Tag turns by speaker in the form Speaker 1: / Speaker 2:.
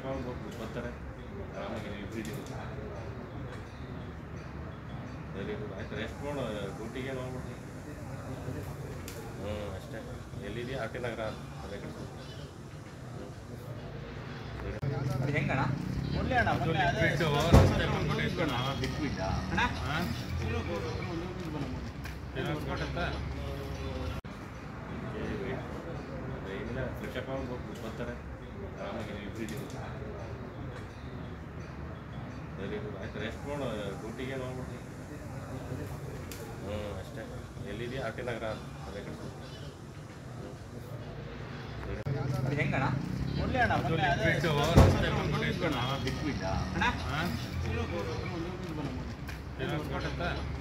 Speaker 1: ಹಾಕೊಂಡು ಬರ್ತಾರೆ ಆರಾಮಾಗಿ ನೀವು ಇಬ್ಬರು ವೆರಿ ಗುಡ್ ಆಯ್ತು ರೆಸ್ಟ್ ಮಾಡು ಡ್ಯೂಟಿಗೆ ಹೋಗ್ಬಿಡ್ರಿ ಹ್ಞೂ ಅಷ್ಟೇ ಎಲ್ಲಿದೆಯಾ ಆರ್ ಟಿ ನಗರ ಅದೇ ಕಡೆ
Speaker 2: ಅದು ಹೆಂಗಣ್ಣ ಮೊದಲೇ ಅಣ್ಣ ಮೊದಲೇ ಅದೇ
Speaker 1: ಬಿಟ್ಟು ರಸ್ತೆ ಬಂದ್ಬಿಟ್ಟು ಇಟ್ಕೊಂಡು
Speaker 2: ಬಿಟ್ಬಿಟ್ಟ ಅಣ್ಣ
Speaker 1: ಇಲ್ಲ ಫ್ರೆಶ್ ಹಾಕೊಂಡು ಬರ್ತಾರೆ ಆರಾಮಾಗಿ ನೀವು ಇಬ್ಬರು ವೆರಿ ಗುಡ್ ಆಯ್ತು ರೆಸ್ಟ್ ಮಾಡು ಡ್ಯೂಟಿಗೆ ಹೋಗ್ಬಿಡ್ರಿ ಹ್ಞೂ ಅಷ್ಟೇ ಎಲ್ಲಿದೆಯಾ ಆರ್ ಟಿ ನಗರ ಅದೇ ಕಡೆ
Speaker 2: ಅದು ಹೆಂಗಣ್ಣ ಮೊದಲೇ ಅಣ್ಣ ಮೊದಲೇ ಅದೇ
Speaker 1: ಬಿಟ್ಟು ರಸ್ತೆ ಬಂದ್ಬಿಟ್ಟು ಇಟ್ಕೊಂಡು
Speaker 2: ಬಿಟ್ಬಿಟ್ಟ ಅಣ್ಣ
Speaker 1: ಹಾಂ